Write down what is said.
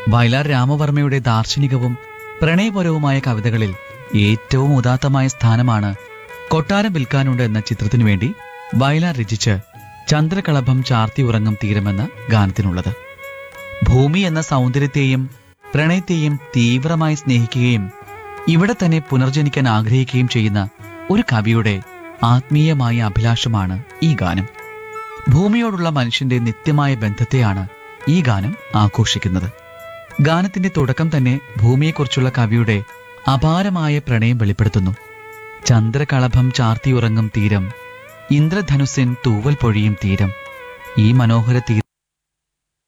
വയലാർ രാമവർമ്മയുടെ ദാർശനികവും പ്രണയപരവുമായ കവിതകളിൽ ഏറ്റവും ഉദാത്തമായ സ്ഥാനമാണ് കൊട്ടാരം വിൽക്കാനുണ്ട് എന്ന ചിത്രത്തിനു വേണ്ടി വയലാർ രചിച്ച് ചന്ദ്രകളഭം ചാർത്തി ഉറങ്ങും തീരമെന്ന ഗാനത്തിനുള്ളത് ഭൂമി എന്ന സൗന്ദര്യത്തെയും പ്രണയത്തെയും തീവ്രമായി സ്നേഹിക്കുകയും ഇവിടെ തന്നെ പുനർജനിക്കാൻ ആഗ്രഹിക്കുകയും ചെയ്യുന്ന ഒരു കവിയുടെ ആത്മീയമായ അഭിലാഷമാണ് ഈ ഗാനം ഭൂമിയോടുള്ള മനുഷ്യന്റെ നിത്യമായ ബന്ധത്തെയാണ് ഈ ഗാനം ആഘോഷിക്കുന്നത് ഗാനത്തിന്റെ തുടക്കം തന്നെ ഭൂമിയെക്കുറിച്ചുള്ള കവിയുടെ അപാരമായ പ്രണയം വെളിപ്പെടുത്തുന്നു ചന്ദ്രകളഭം ചാർത്തിയുറങ്ങും തീരം ഇന്ദ്രധനുസിൻ തൂവൽ പൊഴിയും തീരം ഈ മനോഹര തീരം